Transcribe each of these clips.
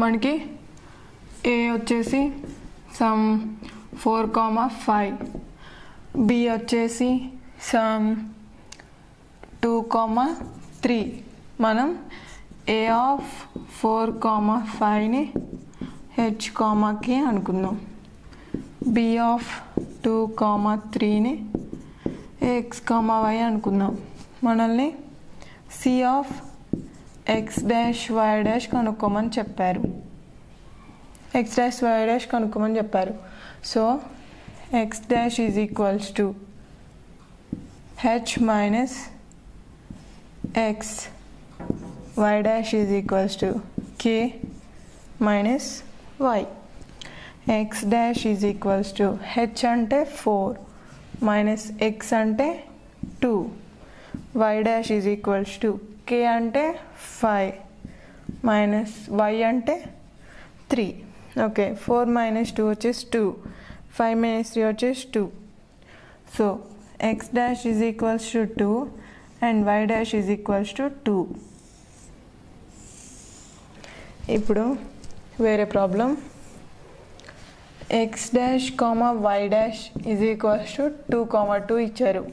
మనకి ఏ వచ్చేసి some four comma five B వచ్చేసి సమ్ టూ కామా త్రీ మనం ఏ ఆఫ్ ఫోర్ కామా ఫైవ్ని హెచ్ కామాకి అనుకుందాం బి ఆఫ్ టూ కామా త్రీని ఎక్స్ కామా వై అనుకుందాం మనల్ని C of X dash Y dash కనుక్కోమని చెప్పారు ఎక్స్ డాష్ వై డాష్ కనుక్కోమని చెప్పారు so X dash is equals to H minus X Y dash is equals to K minus Y X dash is equals to H అంటే four minus X అంటే two Y dash is equals to K అంటే five minus Y అంటే three okay four minus two వచ్చేసి two five minus three వచ్చేసి two so X dash is equals to two and Y dash is equals to two ఇప్పుడు వేరే problem X dash comma Y dash is equals to two comma two ఇచ్చారు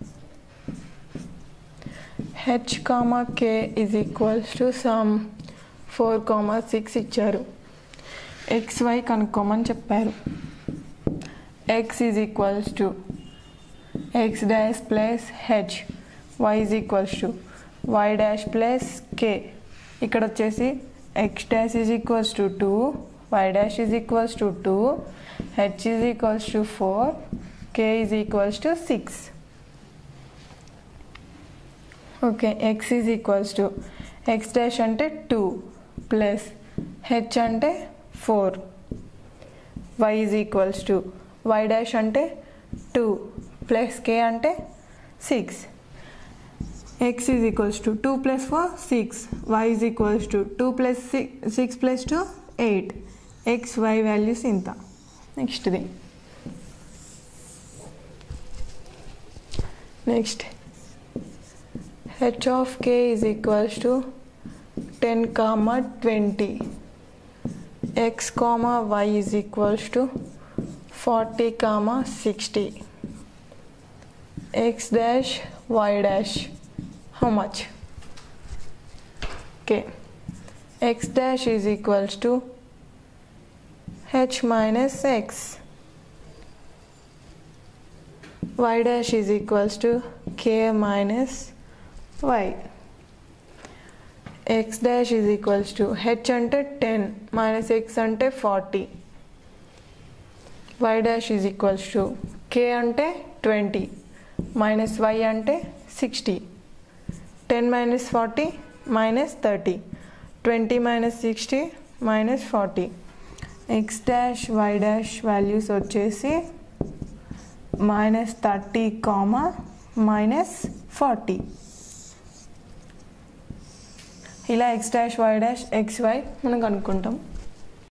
H comma K is equals to some four comma six ఇచ్చారు X why కనుక్కోమని చెప్పారు X is equals to X dash plus H Y is equals to Y dash plus K ఇక్కడ వచ్చేసి X dash is equals to two Y dash is equals to two H is equals to four K is equals to six okay X is equals to X dash అంటే two plus H అంటే four Y is equals to Y dash అంటే two plus K అంటే six X is equals to two plus four six Y is equals to two plus six six plus two eight X Y values ఇంత నెక్స్ట్ది next H of K is equals to ten comma twenty X comma Y is equals to forty comma sixty X dash Y dash how much okay x dash is equals to h minus x y dash is equals to k minus y x dash is equals to h అంటే 10 minus x అంటే 40 y dash is equals to k అంటే 20 minus y అంటే 60 10 minus 40 minus 30 20 minus 60 minus 40 x dash y dash values వచ్చేసి minus thirty comma minus forty ఇలా X dash Y dash X Y మనం కనుక్కుంటాం